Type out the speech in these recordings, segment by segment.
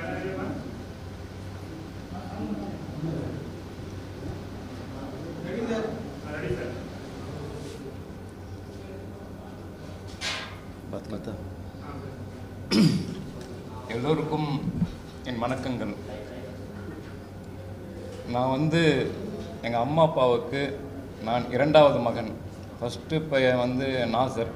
பத்து பத்தா எல்லோருக்கும் என் வணக்கங்கள் நான் வந்து எங்கள் அம்மா அப்பாவுக்கு நான் இரண்டாவது மகன் ஃபஸ்ட்டு பையன் வந்து நாசர்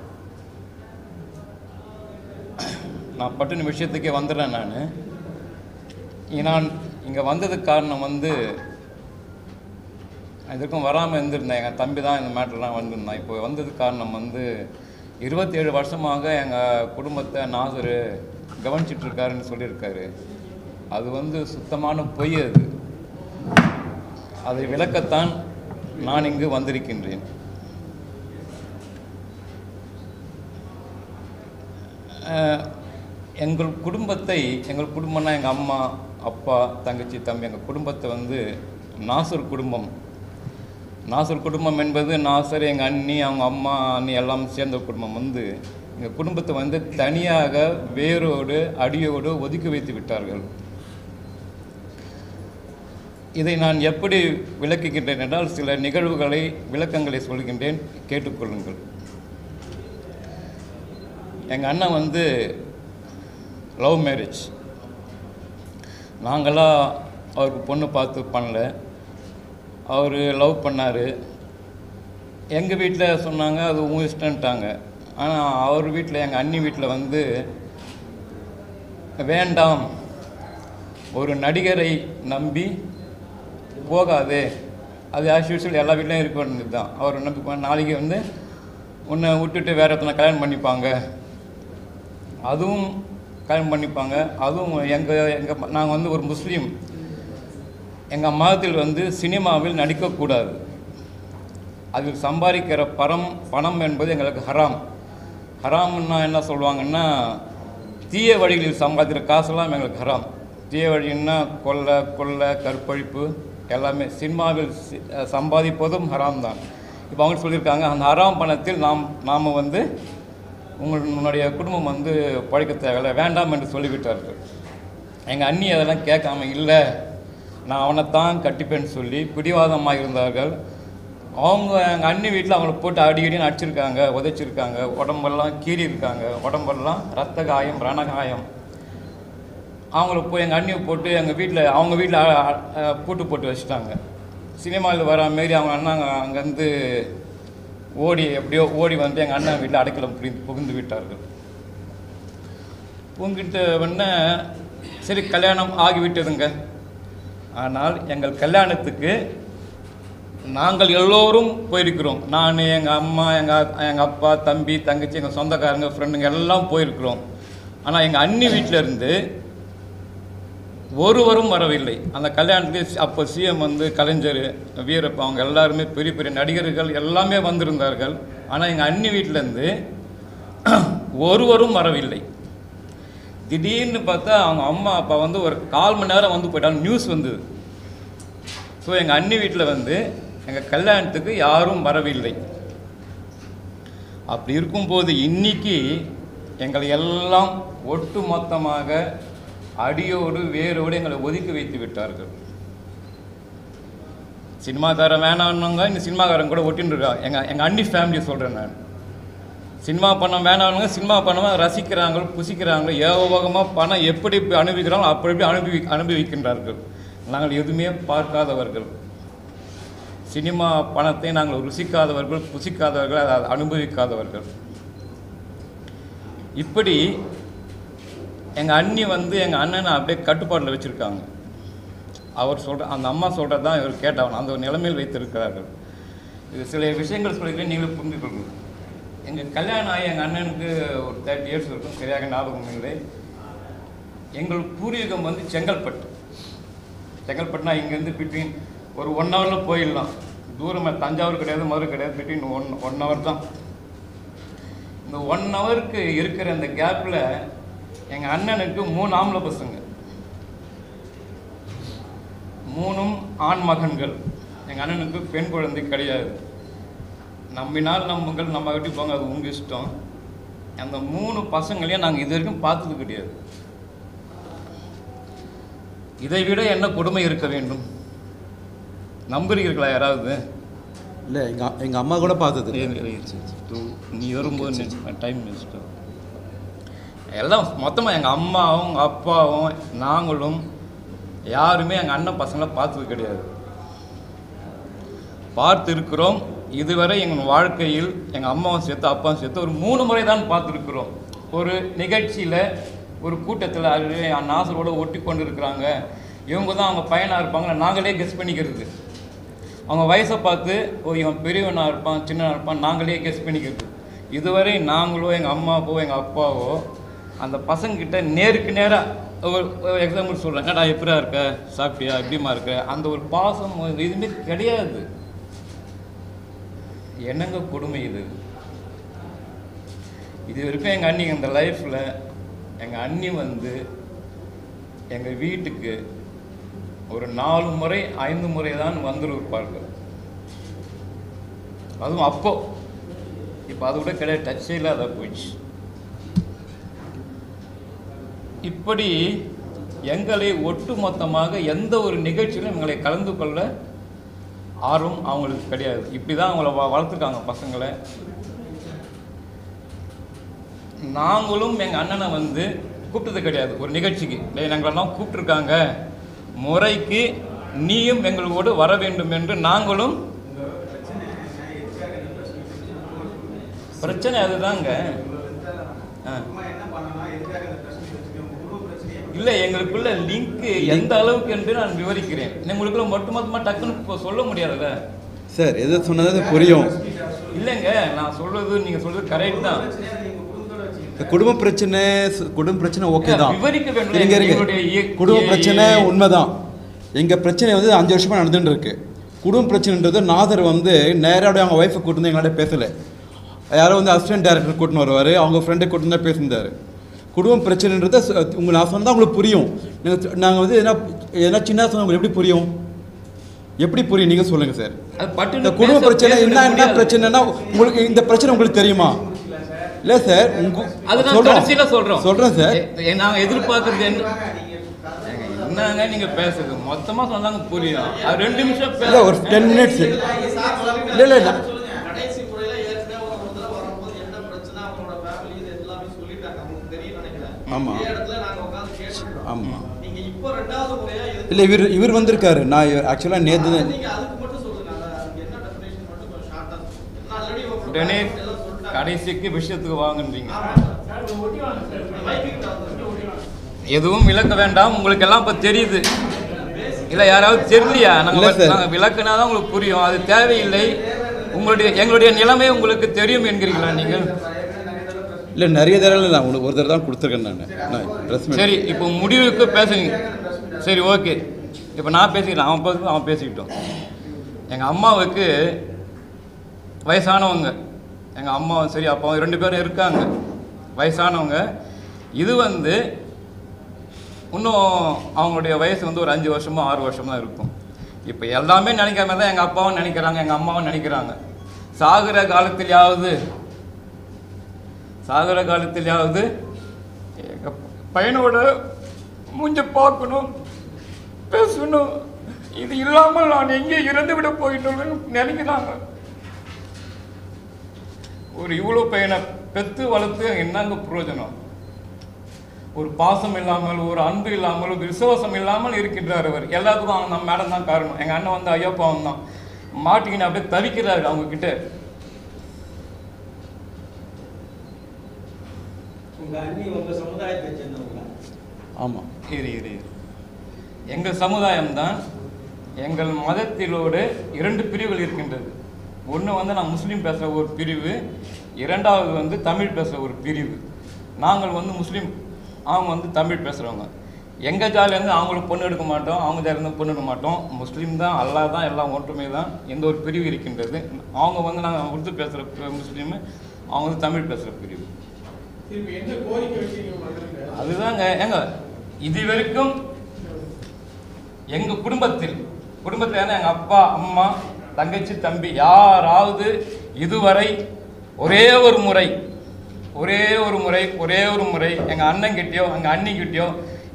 நான் பட்டுன விஷயத்துக்கே வந்துடுறேன் நான் நான் இங்கே வந்ததுக்கு காரணம் வந்து இதுக்கும் வராமல் இருந்திருந்தேன் எங்கள் தம்பி தான் இந்த மேட்டர்லாம் வந்திருந்தான் இப்போ வந்ததுக்கு காரணம் வந்து இருபத்தேழு வருஷமாக எங்கள் குடும்பத்தை நாசர் கவனிச்சிட்டு இருக்காருன்னு சொல்லியிருக்காரு அது வந்து சுத்தமான பொய் அது அதை விளக்கத்தான் நான் இங்கு வந்திருக்கின்றேன் அஹ், எங்கள் குடும்பத்தை எங்கள் குடும்பம்னா எங்கள் அம்மா அப்பா தங்கச்சி தம்பி எங்கள் குடும்பத்தை வந்து நாசர் குடும்பம் நாசர் குடும்பம் என்பது நாசர் எங்கள் அண்ணி அவங்க அம்மா அண்ணி எல்லாம் சேர்ந்த குடும்பம் வந்து எங்கள் குடும்பத்தை வந்து தனியாக வேரோடு அடியோடு ஒதுக்கி வைத்து விட்டார்கள் இதை நான் எப்படி விளக்குகின்றேன் என்றால் சில நிகழ்வுகளை விளக்கங்களை சொல்கின்றேன் கேட்டுக்கொள்ளுங்கள் எங்கள் அண்ணன் வந்து லவ் மேரேஜ் நாங்களாம் அவருக்கு பொண்ணு பார்த்து பண்ணல அவர் லவ் பண்ணார் எங்கள் வீட்டில் சொன்னாங்க அது உன் இஷ்டன்ட்டாங்க ஆனால் அவர் வீட்டில் எங்கள் அண்ணி வீட்டில் வந்து வேண்டாம் ஒரு நடிகரை நம்பி போகாதே அது ஆஸ் யூஸ்வல் எல்லா வீட்லேயும் இருக்க வேண்டியது தான் அவர் நம்பி போ- நாளைக்கு வந்து உன்னை விட்டுட்டு வேற ஒருத்தனை கல்யாணம் பண்ணிப்பாங்க அதுவும் கல்யாணம் பண்ணிப்பாங்க அதுவும் எங்கள் எங்கள் நாங்கள் வந்து ஒரு முஸ்லீம் எங்கள் மதத்தில் வந்து சினிமாவில் நடிக்கக்கூடாது அதில் சம்பாதிக்கிற பணம் பணம் என்பது எங்களுக்கு ஹராம் ஹராம்னா என்ன சொல்லுவாங்கன்னா தீய வழிகளில் சம்பாதிக்கிற காசெல்லாம் எங்களுக்கு ஹராம் தீய வழின்னா கொள்ளை கொள்ளை கற்பழிப்பு எல்லாமே சினிமாவில் சி- சம்பாதிப்பதும் ஹராம் தான் இப்போ அவங்க சொல்லியிருக்காங்க அந்த ஹராம் பணத்தில் நாம் நாம் வந்து உங்கள் உன்னுடைய குடும்பம் வந்து பழைக்க தேவையில்லை வேண்டாம் என்று சொல்லிவிட்டார்கள் எங்கள் அண்ணி அதெல்லாம் கேட்காம இல்லை நான் அவனைத்தான் கட்டிப்பேன்னு சொல்லி பிடிவாதமாக இருந்தார்கள் அவங்க எங்கள் அண்ணி வீட்டில் அவங்கள போட்டு அடிக்கடி அடிச்சிருக்காங்க உதைச்சிருக்காங்க உடம்பெல்லாம் கீறி இருக்காங்க உடம்பெல்லாம் ரத்த காயம் ரணகாயம் அவங்கள போய் எங்கள் அண்ணியை போட்டு எங்கள் வீட்டில் அவங்க வீட்டில் பூட்டு போட்டு வச்சுட்டாங்க சினிமாவில் வர மாரி அவங்க அண்ணாங்க அங்கேருந்து ஓடி எப்படியோ ஓடி வந்து எங்கள் அண்ணன் வீட்டில் அடைக்கலம் புரிந்து புகுந்து விட்டார்கள் புகுந்துட்ட உடனே சரி கல்யாணம் ஆகிவிட்டதுங்க ஆனால் எங்கள் கல்யாணத்துக்கு நாங்கள் எல்லோரும் போயிருக்கிறோம் நான் எங்கள் அம்மா எங்கள் எங்கள் அப்பா தம்பி தங்கச்சி எங்கள் சொந்தக்காரங்க ஃப்ரெண்டுங்க எல்லாம் போயிருக்கிறோம் ஆனால் எங்கள் அண்ணி வீட்டில் இருந்து ஒருவரும் வரவில்லை அந்த கல்யாணத்துக்கு அப்போ சிஎம் வந்து கலைஞர் வீரப்ப அவங்க எல்லாருமே பெரிய பெரிய நடிகர்கள் எல்லாமே வந்திருந்தார்கள் ஆனால் எங்கள் அண்ணி வீட்டிலேருந்து ஒருவரும் வரவில்லை திடீர்னு பார்த்தா அவங்க அம்மா அப்பா வந்து ஒரு கால் மணி நேரம் வந்து போயிட்டாங்க நியூஸ் வந்தது ஸோ எங்கள் அண்ணி வீட்டில் வந்து எங்கள் கல்யாணத்துக்கு யாரும் வரவில்லை அப்படி இருக்கும்போது இன்னைக்கு எங்களை எல்லாம் ஒட்டு மொத்தமாக அடியோடு வேரோடு எங்களை ஒதுக்கி வைத்து விட்டார்கள் சினிமாக்காரன் வேணான்னவங்க இந்த சினிமாக்காரன் கூட ஒட்டின்னு இருக்கா எங்கள் எங்கள் அண்ணி ஃபேமிலி சொல்கிறேன் நான் சினிமா பணம் வேணாம்னு சினிமா பணமாக ரசிக்கிறாங்க புசிக்கிறாங்க ஏகோபகமாக பணம் எப்படி இப்படி அனுபவிக்கிறாங்களோ அப்படி எப்படி அனுபவி அனுபவிக்கின்றார்கள் நாங்கள் எதுவுமே பார்க்காதவர்கள் சினிமா பணத்தை நாங்கள் ருசிக்காதவர்கள் புசிக்காதவர்கள் அதை அனுபவிக்காதவர்கள் இப்படி எங்கள் அண்ணி வந்து எங்கள் அண்ணனை அப்படியே கட்டுப்பாட்டில் வச்சுருக்காங்க அவர் சொல்கிற அந்த அம்மா சொல்கிறது தான் இவர் கேட்டவன் அந்த ஒரு நிலைமையில் வைத்திருக்கிறார்கள் இது சில விஷயங்கள் சொல்லிக்கிறேன் நீங்களும் புரிந்து கொள்ளுங்கள் எங்கள் கல்யாணம் ஆகி எங்கள் அண்ணனுக்கு ஒரு தேர்ட்டி இயர்ஸ் இருக்கும் சரியாக ஞாபகம் இல்லை எங்கள் பூர்வீகம் வந்து செங்கல்பட்டு செங்கல்பட்டுனா இங்கேருந்து பிட்வீன் ஒரு ஒன் ஹவரில் போயிடலாம் தூரமாக தஞ்சாவூர் கிடையாது மதுரை கிடையாது பிட்வீன் ஒன் ஒன் ஹவர் தான் இந்த ஒன் ஹவருக்கு இருக்கிற அந்த கேப்பில் எங்கள் அண்ணனுக்கு மூணு ஆம்பளை பசங்க மூணும் ஆண் மகன்கள் எங்கள் அண்ணனுக்கு பெண் குழந்தை கிடையாது நம்பினால் நம்புங்கள் நம்ம வீட்டுக்கு போங்க அது உங்கள் இஷ்டம் அந்த மூணு பசங்களையும் நாங்கள் இது வரைக்கும் பார்த்தது கிடையாது இதை விட என்ன கொடுமை இருக்க வேண்டும் நம்புறீர்களா யாராவது இல்லை எங்கள் எங்கள் அம்மா கூட பார்த்தது நீ வரும்போது டைம் வேஸ்ட் எல்லாம் மொத்தமாக எங்கள் அம்மாவும் எங்கள் அப்பாவும் நாங்களும் யாருமே எங்கள் அண்ணன் பசங்களை பார்த்தது கிடையாது பார்த்து இருக்கிறோம் இதுவரை எங்கள் வாழ்க்கையில் எங்கள் அம்மாவும் சேர்த்து அப்பாவும் சேர்த்து ஒரு மூணு முறை தான் பார்த்துருக்குறோம் ஒரு நிகழ்ச்சியில் ஒரு கூட்டத்தில் அது நாசரோட ஒட்டி கொண்டு இருக்கிறாங்க இவங்க தான் அவங்க பையனாக இருப்பாங்க நாங்களே கெஸ் பண்ணிக்கிறது அவங்க வயசை பார்த்து ஓ இவன் பெரியவனாக இருப்பான் சின்னவனாக இருப்பான் நாங்களே கெஸ் பண்ணிக்கிறது இதுவரை நாங்களோ எங்கள் அம்மாவோ எங்கள் அப்பாவோ அந்த பசங்கக்கிட்ட நேருக்கு நேராக ஒரு ஒரு எக்ஸாம்பிள் சொல்கிறேன் ஏடா எப்படியா இருக்க சாப்பிட்டியா எப்படிமா இருக்க அந்த ஒரு பாசம் இதுவுமே கிடையாது என்னங்க கொடுமை இது இது வரைக்கும் எங்கள் அண்ணி இந்த லைஃப்பில் எங்கள் அண்ணி வந்து எங்கள் வீட்டுக்கு ஒரு நாலு முறை ஐந்து முறை தான் வந்திருப்பார்கள் அதுவும் அப்போ இப்போ அது கூட கிடையாது டச்சே இல்லாத போயிடுச்சு இப்படி எங்களை ஒட்டுமொத்தமாக எந்த ஒரு நிகழ்ச்சியிலும் எங்களை கலந்து கொள்ள ஆர்வம் அவங்களுக்கு கிடையாது இப்படி தான் அவங்கள வ வளர்த்துருக்காங்க பசங்களை நாங்களும் எங்கள் அண்ணனை வந்து கூப்பிட்டது கிடையாது ஒரு நிகழ்ச்சிக்கு டேய் நாங்களெல்லாம் கூப்பிட்ருக்காங்க முறைக்கு நீயும் எங்களோடு வர வேண்டும் என்று நாங்களும் பிரச்சனை அதுதாங்க ஆ இல்லை எங்களுக்குள்ள லிங்க் எந்த அளவுக்கு என்று நான் விவரிக்கிறேன் உங்களுக்குள்ள மட்டுமொத்தமாக டக்குன்னு இப்போ சொல்ல முடியாதுல்ல சார் எது சொன்னது புரியும் இல்லைங்க நான் சொல்றது நீங்க சொல்றது கரெக்ட் தான் இந்த குடும்ப பிரச்சனை சு- குடும்ப பிரச்சனை ஓகே தான் விவரிக்க வேண்டும். இருங்க, இருங்க. எங்களுடைய இய- குடும்ப இய- பிரச்சனை இய- உண்மைதான் எங்க பிரச்சனை வந்து அஞ்சு வருஷமா நடந்துட்டு இருக்கு குடும்ப பிரச்சனைன்றது நாதர் வந்து நேராக அவங்க ஒய்ஃபை கூட்டு வந்து எங்கள்கிட்ட பேசல யாரோ வந்து அசிஸ்டன்ட் டைரக்டர் கூட்டின்னு வருவார் அவங்க ஃப்ரெண்டை கூட்டு தான் பேசியிருந்தாரு குடும்ப பிரச்சனைன்றத ச- உங்க நான் சொன்னா உங்களுக்கு புரியும் நாங்கள் வந்து என்ன என்ன சின்ன சொன்ன உங்களுக்கு எப்படி புரியும் எப்படி புரியும் நீங்கள் சொல்லுங்க சார் அது பட்டுன்னு இந்த குடும்ப பேச- பிரச்சனை பேச என்ன என்ன முடியாது. பிரச்சனைனா உங்களுக்கு இந்த பிரச்சனை உங்களுக்கு தெரியுமா இல்லை சார் உங்க அதுதான் சொல்றோம். கடைசியில சொல்றோம் சொல்றேன் சார் எ- எ- நாங்க எதிர்பார்க்கறது என்ன ஏங்க, என்னங்க நீங்க பேசுறது மொத்தமா சொன்னாங்க புரியும் அது ரெண்டு நிமிஷம் பேச இல்லை ஒரு டென் மினிட்ஸ் இல்லை இல்லை இல்லை கடைசி முறையில ஏற்கனவே ஒரு தடவை வரும்போது என்ன பிரச்சனை அவங்களோட ஃபேமிலி இது எல்லாமே சொல்லிட்டாங்க அவங்களுக்கு தெரியும் நினைக்கிறேன் ஆமா. இதே இடத்துல நாங்க உட்கார்ந்து கேட்டுருக்கோம் ஆமாம் நீங்க இப்போ ரெண்டாவது முறையா எதுக்கு இல்லை இவர் இவர் வந்திருக்காரு நான் ஆக்சுவலாக நேற்று தான் நீங்க அதுக்கு மட்டும் சொல்லுங்க அந்த அதுக்கு என்ன டெஃபினேஷன் மட்டும் கொஞ்சம் ஷார்ட்டா நான் ஆல்ரெடி உடனே கடைசிக்கு விஷயத்துக்கு வாங்குன்றீங்க எதுவும் விளக்க வேண்டாம் உங்களுக்கு எல்லாம் இப்போ தெரியுது இல்லை யாராவது தெரியலையா இல்ல நாங்கள் சார். நாங்கள் விளக்குனா தான் உங்களுக்கு புரியும் அது தேவையில்லை உங்களுடைய எங்களுடைய நிலைமை உங்களுக்கு தெரியும் என்கிறீங்களா நீங்கள் இல்லை நிறைய தடவை நான் உங்களுக்கு ஒரு தடவை தான் கொடுத்துருக்கேன் நான் நான் ப்ரெஸ் சரி இப்போ முடிவுக்கு பேசுங்க சரி ஓகே இப்போ நான் பேசிக்கிறேன் அவன் பேச அவன் பேசிக்கிட்டோம் எங்கள் அம்மாவுக்கு வயசானவங்க எங்கள் அம்மாவும் சரி அப்பாவும் ரெண்டு பேரும் இருக்காங்க வயசானவங்க இது வந்து இன்னும் அவங்களுடைய வயசு வந்து ஒரு அஞ்சு வருஷமோ ஆறு வருஷமோ தான் இருக்கும் இப்போ எல்லாமே நினைக்கிற மாதிரி தான் எங்கள் அப்பாவும் நினைக்கிறாங்க எங்கள் அம்மாவும் நினைக்கிறாங்க சாகுற காலத்திலேயாவது சாகுற காலத்திலேயாவது எங்கள் பையனோட மூஞ்ச பார்க்கணும் பேசணும் இது இல்லாமல் நான் எங்கே இறந்து விட போயிட்டோம்னு நினைக்கிறாங்க ஒரு இவ்வளோ பையனை பெத்து வளர்த்து என்னங்க பிரயோஜனம் ஒரு பாசம் இல்லாமல் ஒரு அன்பு இல்லாமல் ஒரு விசுவாசம் இல்லாமல் இருக்கின்றார் அவர் எல்லாத்துக்கும் அவங்க நம்ம மேடம் தான் காரணம் எங்கள் அண்ணன் வந்து ஐயப்பாவன் தான் மாட்டிக்கின்னு அப்படியே தவிக்கிறாரு அவங்க கிட்ட உங்க அண்ணி உங்க சமுதாயத்தை சேர்ந்தவங்களா ஆமாம் இரு இரு இரு. எங்கள் சமுதாயம்தான் எங்கள் மதத்திலோடு இரண்டு பிரிவுகள் இருக்கின்றது ஒன்று வந்து நான் முஸ்லீம் பேசுகிற ஒரு பிரிவு இரண்டாவது வந்து தமிழ் பேசுகிற ஒரு பிரிவு நாங்கள் வந்து முஸ்லீம் அவங்க வந்து தமிழ் பேசுகிறவங்க எங்கள் ஜாலிலேருந்து அவங்களுக்கு பொண்ணு எடுக்க மாட்டோம் அவங்க ஜாலிலேருந்து பொண்ணு எடுக்க மாட்டோம் முஸ்லீம் தான் அல்லாஹ் தான் எல்லாம் ஒற்றுமை தான் எந்த ஒரு பிரிவு இருக்கின்றது அவங்க வந்து நாங்கள் உருது பேசுகிற முஸ்லீமு அவங்க வந்து தமிழ் பேசுகிற பிரிவு திருப்பி என்ன கோரிக்கை வச்சீங்க மக்களுக்கு அதுதாங்க ஏங்க இது வரைக்கும் எங்க குடும்பத்தில் குடும்பத்தில் ஏன்னா எங்க அப்பா அம்மா தங்கச்சி தம்பி யாராவது இதுவரை ஒரே ஒரு முறை ஒரே ஒரு முறை ஒரே ஒரு முறை எங்க அண்ணன் கிட்டயோ எங்க அண்ணி கிட்டயோ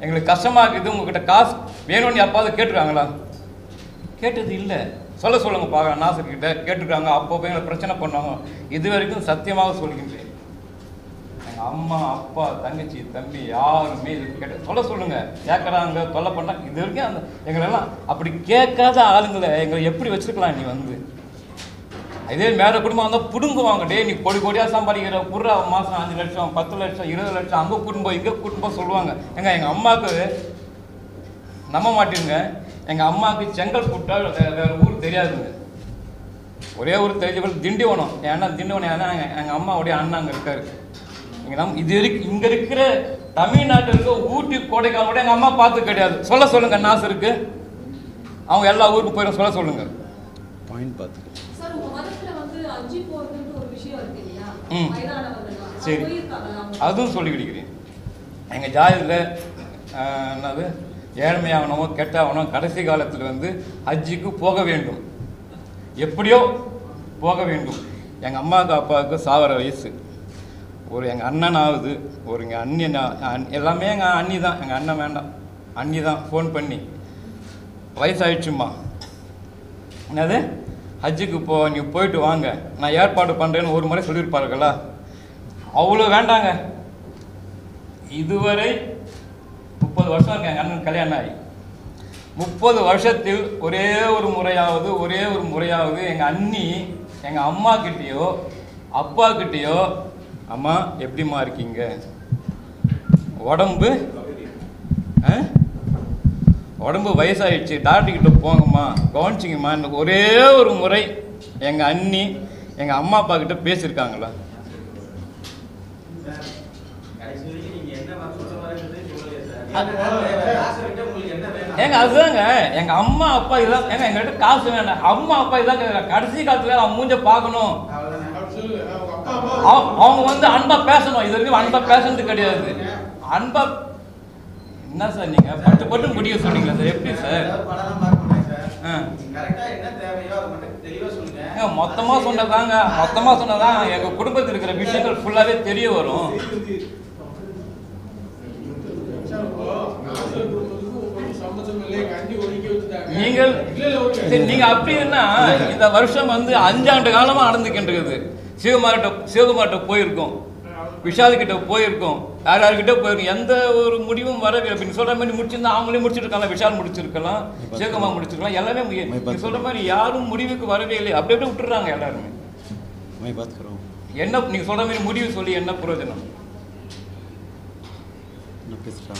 எங்களுக்கு கஷ்டமாக இருக்குது உங்ககிட்ட காசு வேணும்னு எப்பாவது கேட்டிருக்காங்களா கேட்டது இல்லை சொல்ல சொல்லுங்க பார்க்கலாம் நாசர் கிட்ட கேட்டிருக்காங்க அப்போ போய் எங்களை பிரச்சனை பண்ணுவாங்க இது வரைக்கும் சத்தியமாக சொல்கின்றேன் எங்கள் அம்மா அப்பா தங்கச்சி தம்பி யாருமே இது கேட்ட சொல்ல சொல்லுங்க கேட்குறாங்க தொல்லை பண்ணாங்க இது வரைக்கும் அந்த எங்களெல்லாம் அப்படி கேட்காத ஆளுங்களை எங்களை எப்படி வச்சிருக்கலாம் நீ வந்து இதே மேலே குடும்பம் வந்தால் புடுங்குவாங்க டே நீ கோடி கோடியாக சம்பாதிக்கிற புறா மாதம் அஞ்சு லட்சம் பத்து லட்சம் இருபது லட்சம் அங்கே குடும்பம் இங்கே குடும்பம் சொல்லுவாங்க ஏங்க எங்கள் அம்மாவுக்கு நம்ப மாட்டீங்க எங்கள் அம்மாவுக்கு செங்கல் புட்டா வேறு ஊர் தெரியாதுங்க ஒரே ஊர் தெரிஞ்சவர்கள் திண்டிவனம் ஏன்னா திண்டிவனம் ஏன்னா எங்கள் எங்கள் அம்மாவுடைய அண்ணன் அங்கே இருக்காரு இங்கே நம் இது வரைக்கும் இங்கே இருக்கிற தமிழ்நாட்டில் இருக்க ஊட்டி கோடைக்கால கூட எங்கள் அம்மா பார்த்து கிடையாது சொல்ல சொல்லுங்க நாசருக்கு அவங்க எல்லா ஊருக்கும் போயிடும் சொல்ல சொல்லுங்க பாயிண்ட் பார்த்து சார் உங்க மதத்துல வந்து அஞ்சு போறதுன்னு ஒரு விஷயம் இருக்கு இல்லையா ம். வயதானவர்கள்லாம் அது சரி. போயிருக்காங்களா அவங்க? அதுவும் சொல்லி கொடுக்கிறேன் எங்கள் ஜாதியில் என்னது ஏழ்மையாகனமோ கெட்டாகனோ கடைசி காலத்தில் வந்து ஹஜ்ஜுக்கு போக வேண்டும் எப்படியோ போக வேண்டும் எங்கள் அம்மாவுக்கு அப்பாவுக்கு சாவர வயசு ஒரு எங்கள் அண்ணன் ஆகுது ஒரு எங்கள் அண்ணன் அண்- எல்லாமே எங்கள் அண்ணி தான் எங்கள் அண்ணன் வேண்டாம் அண்ணி தான் ஃபோன் பண்ணி வயசாயிடுச்சும்மா என்னது ஹஜ்ஜுக்கு போ நீ போயிட்டு வாங்க நான் ஏற்பாடு பண்ணுறேன்னு ஒரு முறை சொல்லியிருப்பார்களா அவ்வளோ வேண்டாங்க இதுவரை முப்பது வருஷம் இருக்கு எங்கள் அண்ணன் கல்யாணம் ஆகி முப்பது வருஷத்தில் ஒரே ஒரு முறையாவது ஒரே ஒரு முறையாவது எங்கள் அண்ணி எங்கள் அம்மா கிட்டேயோ அப்பா கிட்டேயோ அம்மா எப்படிம்மா இருக்கீங்க உடம்பு ஆ? உடம்பு வயசாயிடுச்சு டாக்டர் கிட்ட போங்கம்மா கவனிச்சிங்கம்மா ஒரே ஒரு முறை எங்கள் அண்ணி எங்கள் அம்மா அப்பா கிட்ட பேசியிருக்காங்களா கடைசி வரைக்கும் நீங்க என்ன மாதிரி சொல்ற மாதிரி இருந்ததே சொல்லலையே சார். அது- என்ன தேவை? ராசர்கிட்ட உங்களுக்கு என்ன வேணும்? ஏங்க அதுதாங்க எங்க அம்மா அப்பா இதான் ஏங்க எங்ககிட்ட காசு வேண்டாம் அம்மா அப்பா இதான் கேக்குறாங்க. கடைசி காலத்துல அவன் மூஞ்ச பார்க்கணும் அவ்வளவுதானே. அப்படி சொல்லு அவங்க அப்பா அம்மா அவ- அவங்க வந்து அன்பா பேசணும் இது வரைக்கும் அன்பா பேசுனது கிடையாது அன்பா என்ன சார் நீங்க பட்டு பட்டு முடிய சொன்னீங்களா சார் எப்படி சார் ஏதாவது படம் பார்க்க மாட்டேன் சார். ஆ. கரெக்டா என்ன தேவையோ அதை மட்டும் தெளிவா சொல்லுங்க ஏங்க, மொத்தமா சொன்னதாங்க மொத்தமா சொன்னதான் எங்க குடும்பத்தில் இருக்கிற விஷயங்கள் ஃபுல்லாவே தெரிய வரும் சார், இப்போ நாசர் குடும்பத்துக்கு உங்களுக்கு சம்மந்தம் இல்லை, எங்க அண்ணி ஒதுக்கி வச்சுட்டாங்க. நீங்கள் இல்ல, இல்ல, ஓகே. சரி நீங்க அப்படின்னா இந்த வருஷம் வந்து அஞ்சாண்டு காலமா நடந்துக்கின்றது சிவகுமார்கிட்ட சிவகுமார்கிட்ட போயிருக்கோம் விஷால் கிட்ட போயிருக்கோம் யார் யார்கிட்ட போயிருக்கோம் எந்த ஒரு முடிவும் வரவே இல்லை நீ சொல்ற மாதிரி முடிச்சிருந்தா அவங்களே முடிச்சிருக்கலாம் விஷால் முடிச்சிருக்கலாம் சிவகுமார் முடிச்சிருக்கலாம் எல்லாமே முடி- நீ சொல்ற மாதிரி யாரும் முடிவுக்கு வரவே இல்லை அப்படி அப்படியே விட்டுறாங்க எல்லாருமே मैं बात कर रहा हूँ என்ன நீங்க சொல்ற மாதிரி முடிவு சொல்லி என்ன பிரயோஜனம் நான் பேசுகிறேன்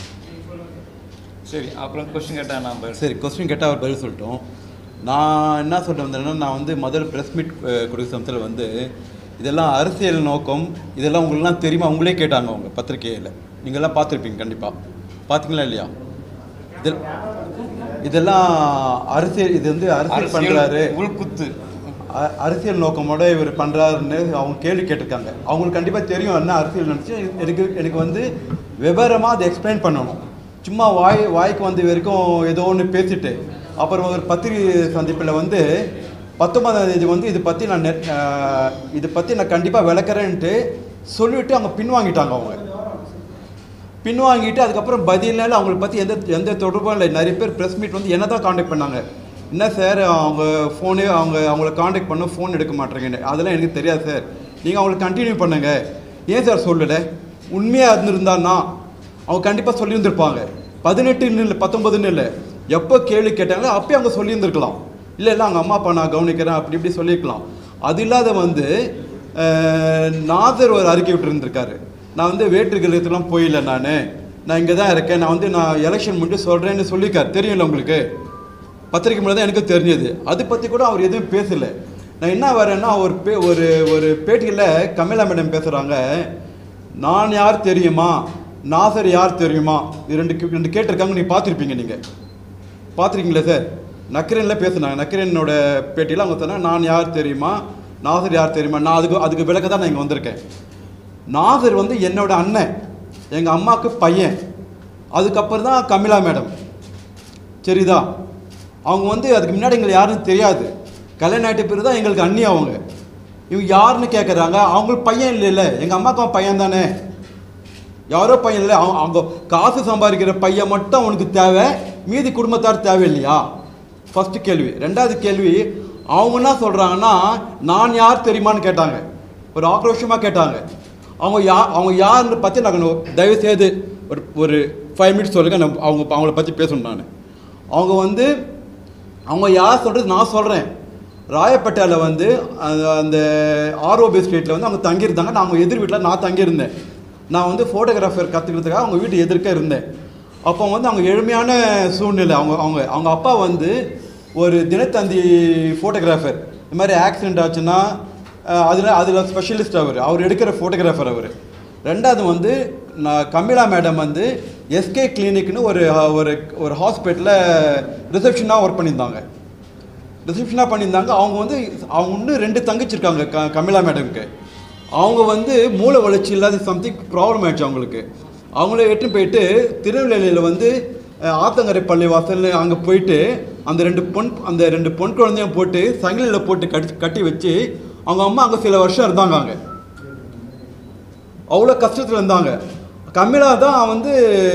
சரி அப்புறம் கொஸ்டின் கேட்டா நான் பதில் சரி கொஸ்டின் கேட்டால் அவர் பதில் சொல்லிட்டோம் நான் என்ன சொல்ல வந்தேன்னா நான் வந்து முதல் ப்ரெஸ் மீட் கொடுக்க சமயத்தில் வந்து இதெல்லாம் அரசியல் நோக்கம் இதெல்லாம் உங்களுக்குலாம் தெரியுமா உங்களே கேட்டாங்க அவங்க பத்திரிக்கையில் நீங்கள்லாம் பார்த்துருப்பீங்க கண்டிப்பாக பார்த்தீங்களா இல்லையா இதில் இதெல்லாம் அரசியல் இது வந்து அரசியல் பண்ணுறாரு அரசியல் உள்குத்து அ- அரசியல் நோக்கமோட இவர் பண்ணுறாருன்னு அவங்க கேள்வி கேட்டிருக்காங்க அவங்களுக்கு கண்டிப்பாக தெரியும் என்ன அரசியல் நினச்சி எனக்கு எனக்கு வந்து விவரமாக அதை எக்ஸ்பிளைன் பண்ணணும் சும்மா வாய் வாய்க்கு வந்து வரைக்கும் ஏதோ ஒன்று பேசிட்டு அப்புறம் ஒரு பத்திரிகை சந்திப்பில் வந்து பத்தொன்பதாம் தேதி வந்து இதை பற்றி நான் நெட் இதை பற்றி நான் கண்டிப்பாக விளக்குறேன்ட்டு சொல்லிவிட்டு அவங்க பின்வாங்கிட்டாங்க அவங்க பின்வாங்கிட்டு அதுக்கப்புறம் பதிலால அவங்களை பற்றி எந்த எந்த தொடர்பும் இல்லை நிறைய பேர் ப்ரெஸ் மீட் வந்து என்ன தான் காண்டாக்ட் பண்ணாங்க என்ன சார் அவங்க ஃபோனே அவங்க அவங்கள காண்டாக்ட் பண்ண ஃபோன் எடுக்க மாட்டேங்கன்னு அதெல்லாம் எனக்கு தெரியாது சார் நீங்கள் அவங்களை கண்டினியூ பண்ணுங்க ஏன் சார் சொல்லலை உண்மையாக இருந்திருந்தான்னா அவங்க கண்டிப்பாக சொல்லியிருந்திருப்பாங்க பதினெட்டுன்னு இல்லை பத்தொன்பதுன்னு இல்லை எப்போ கேள்வி கேட்டாங்களோ அப்பயே அவங்க சொல்லியிருந்திருக்கலாம் இல்லை இல்லை அவங்க அம்மா அப்பா நான் கவனிக்கிறேன் அப்படி இப்படி சொல்லியிருக்கலாம் அது இல்லாத வந்து அஹ், நாதர் ஒரு அறிக்கை விட்டுருந்துருக்காரு நான் வந்து வேற்று கிரகத்துலாம் போயில நான் நான் இங்கே தான் இருக்கேன் நான் வந்து நான் எலெக்ஷன் முடிட்டு சொல்கிறேன்னு சொல்லியிருக்காரு தெரியும்ல உங்களுக்கு பத்திரிக்கை மூலம் தான் எனக்கு தெரிஞ்சது அதை பற்றி கூட அவர் எதுவும் பேசலை நான் என்ன வரேன்னா ஒரு பே ஒரு ஒரு பேட்டியில் கமலா மேடம் பேசுகிறாங்க நான் யார் தெரியுமா நாசர் யார் தெரியுமா இது ரெண்டு கே- ரெண்டு கேட்டிருக்காங்க நீ பார்த்துருப்பீங்க நீங்கள் பார்த்துருக்கீங்களா சார் நக்கரனில் பேசுனாங்க நக்கரனோட பேட்டியில் அவங்க சொன்னாங்க நான் யார் தெரியுமா நாசர் யார் தெரியுமா நான் அதுக்கு அதுக்கு விளக்க தான் நான் இங்கே வந்திருக்கேன் நாசர் வந்து என்னோட அண்ணன் எங்கள் அம்மாவுக்கு பையன் அதுக்கப்புறம் தான் கமிலா மேடம் சரிதா அவங்க வந்து அதுக்கு முன்னாடி எங்களுக்கு யாருன்னு தெரியாது கல்யாணம் ஆகிட்ட பிறகு தான் எங்களுக்கு அண்ணி அவங்க இவங்க யாருன்னு கேட்குறாங்க அவங்களுக்கு பையன் இல்லைல்ல எங்கள் அம்மாவுக்கு அவன் பையன் தானே யாரோ பையன் இல்லை அவங்க அவங்க காசு சம்பாதிக்கிற பையன் மட்டும் அவனுக்கு தேவை மீதி குடும்பத்தார் தேவையில்லையா ஃபர்ஸ்ட் கேள்வி ரெண்டாவது கேள்வி அவங்க என்ன சொல்கிறாங்கன்னா நான் யார் தெரியுமான்னு கேட்டாங்க ஒரு ஆக்ரோஷமாக கேட்டாங்க அவங்க யா அவங்க யாருன்னு பற்றி நாங்கள் தயவு செய்து ஒரு ஒரு ஃபைவ் மினிட்ஸ் சொல்லுங்க நான் அவங்க அவங்கள பற்றி பேசணும் நான் அவங்க வந்து அவங்க யார் சொல்கிறது நான் சொல்கிறேன் ராயப்பேட்டையில் வந்து அந்த அந்த ஆர்ஓபி ஸ்ட்ரீட்டில் வந்து அவங்க தங்கியிருந்தாங்க நான் அவங்க எதிர் வீட்டில் நான் தங்கியிருந்தேன் நான் வந்து ஃபோட்டோகிராஃபர் கற்றுக்கிறதுக்காக அவங்க வீட்டு எதிர்க்க இருந்தேன் அப்போ வந்து அவங்க எளிமையான சூழ்நிலை அவங்க அவங்க அவங்க அப்பா வந்து ஒரு தினத்தந்தி ஃபோட்டோகிராஃபர் இந்த மாதிரி ஆக்சிடென்ட் ஆச்சுன்னா அதில் அதில் ஸ்பெஷலிஸ்ட் அவர் அவர் எடுக்கிற ஃபோட்டோகிராஃபர் அவர் ரெண்டாவது வந்து நான் கமிலா மேடம் வந்து எஸ்கே கிளினிக்னு ஒரு ஒரு ஒரு ஹாஸ்பிட்டலில் ரிசப்ஷனாக ஒர்க் பண்ணியிருந்தாங்க ரிசப்ஷனாக பண்ணியிருந்தாங்க அவங்க வந்து அவங்க இன்னும் ரெண்டு தங்கச்சி இருக்காங்க க கமிலா மேடம்க்கு அவங்க வந்து மூளை வளர்ச்சி இல்லாத சம்திங் ப்ராப்ளம் ஆயிடுச்சு அவங்களுக்கு அவங்கள எட்டு போயிட்டு திருநெல்வேலியில் வந்து அஹ், ஆத்தங்கரை பள்ளி வாசல்னு அங்கே போயிட்டு அந்த ரெண்டு பொன் அந்த ரெண்டு பொன் குழந்தையும் போட்டு சங்கிலியில் போட்டு கட்டி கட்டி வச்சு அவங்க அம்மா அங்கே சில வருஷம் இருந்தாங்க அங்கே அவ்வளோ கஷ்டத்தில் இருந்தாங்க கமிலா தான் வந்து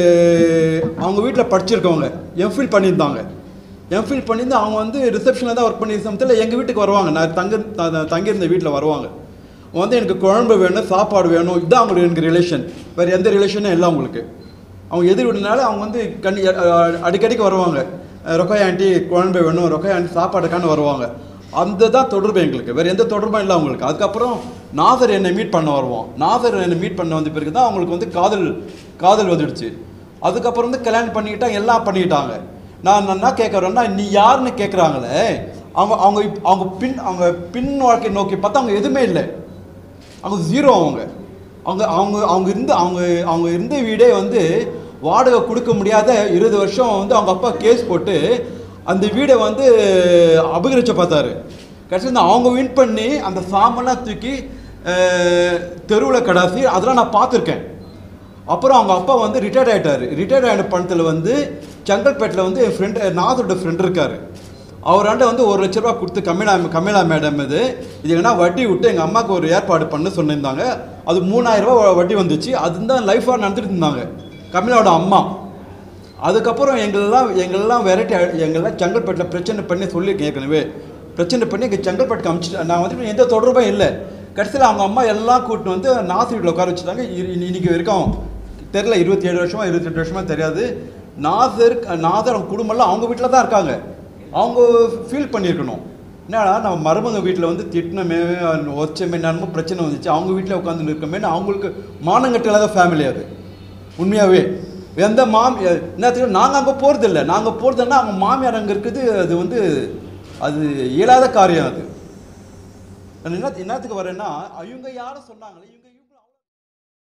அவங்க வீட்டில் படிச்சிருக்கவங்க எம்ஃபில் பண்ணியிருந்தாங்க எம்ஃபில் பண்ணியிருந்து அவங்க வந்து ரிசப்ஷனில் தான் ஒர்க் பண்ணி சமயத்தில் எங்கள் வீட்டுக்கு வருவாங்க நான் தங்க த- தங்கியிருந்த வீட்டில் வருவாங்க வந்து எனக்கு குழம்பு வேணும் சாப்பாடு வேணும் இதுதான் அவங்களுக்கு எனக்கு ரிலேஷன் வேறு எந்த ரிலேஷனும் இல்லை அவங்களுக்கு அவங்க எதிர் வீடுனால அவங்க வந்து கண்ணி அ- அடிக்கடிக்கு வருவாங்க அஹ் ரொக்காய் ஆண்டி குழம்பு வேணும் ரொக்காய் ஆண்டி சாப்பாடுக்கான்னு வருவாங்க அந்த தான் தொடர்பு எங்களுக்கு வேறு எந்த தொடர்பும் இல்லை அவங்களுக்கு அதுக்கப்புறம் நாசர் என்னை மீட் பண்ண வருவோம் நாசர் என்னை மீட் பண்ண வந்த பிறகு தான் அவங்களுக்கு வந்து காதல் காதல் வந்துடுச்சு அதுக்கப்புறம் வந்து கல்யாணம் பண்ணிக்கிட்டாங்க எல்லாம் பண்ணிக்கிட்டாங்க நான் நான் என்ன கேட்குறேன்னா நீ யாருன்னு கேட்குறாங்களே அவங்க அவங்க இப்- அவங்க பின் அவங்க பின் வாழ்க்கை நோக்கி பார்த்தா அவங்க எதுவுமே இல்லை அவங்க ஜீரோ அவங்க அவங்க அவங்க அவங்க இருந்த அவங்க அவங்க இருந்த வீடே வந்து வாடகை கொடுக்க முடியாத இருபது வருஷம் வந்து அவங்க அப்பா கேஸ் போட்டு அந்த வீடை வந்து அபகரிச்ச பார்த்தாரு கடைசியில் அவங்க வின் பண்ணி அந்த சாமெல்லாம் தூக்கி தெருவில் கடாசி அதெல்லாம் நான் பார்த்துருக்கேன் அப்புறம் அவங்க அப்பா வந்து ரிட்டையர்ட் ஆகிட்டார் ரிட்டையர்ட் ஆகின பணத்தில் வந்து செங்கல்பேட்டில் வந்து என் ஃப்ரெண்டு நாதோட ஃப்ரெண்ட் இருக்கார் அவராண்ட வந்து ஒரு லட்ச ரூபா கொடுத்து கமிலா கமிலா மேடம் இது இது என்ன வட்டி விட்டு எங்கள் அம்மாவுக்கு ஒரு ஏற்பாடு பண்ண சொல்லியிருந்தாங்க அது மூணாயிரம் ரூபாய் வட்டி வந்துச்சு அதுதான் லைஃபாக நடந்துட்டு இருந்தாங்க கமிலாவோட அம்மா அதுக்கப்புறம் எங்களெல்லாம் எங்களெல்லாம் வெரைட்டி எங்களெல்லாம் செங்கல்பேட்டில் பிரச்சனை பண்ணி சொல்லியிருக்கேன் ஏற்கனவே பிரச்சனை பண்ணி எங்கள் செங்கல்பேட்டுக்கு அமிச்சு நான் வந்துட்டு எந்த தொடர்பும் இல்லை கடைசியில் அவங்க அம்மா எல்லாம் கூட்டிட்டு வந்து நாசி வீட்டில் உட்கார வச்சுட்டாங்க இ- இ- இன்னைக்கு வரைக்கும் தெரில இருபத்தி ஏழு வருஷமா இருபத்தெட்டு வருஷமா தெரியாது நாசர் நாசர் அவங்க குடும்பம்லாம் அவங்க வீட்டில் தான் இருக்காங்க அவங்க ஃபீல் பண்ணியிருக்கணும் என்னடா நம்ம மருமக வீட்டில் வந்து திட்டினமே ஒச்சமே என்னமோ பிரச்சனை வந்துச்சு அவங்க வீட்டில் உட்காந்து இருக்கமேன்னு அவங்களுக்கு மானங்கட்ட இல்லாத ஃபேமிலி அது உண்மையாகவே எந்த மாம் என்னத்துக்கு நாங்கள் அங்கே போகிறதில்ல நாங்கள் போகிறதுன்னா அவங்க மாமியார் அங்கே இருக்குது அது வந்து அது இயலாத காரியம் அது நான் என்ன என்னத்துக்கு வரேன்னா இவங்க யாரும் சொன்னாங்களே இவங்க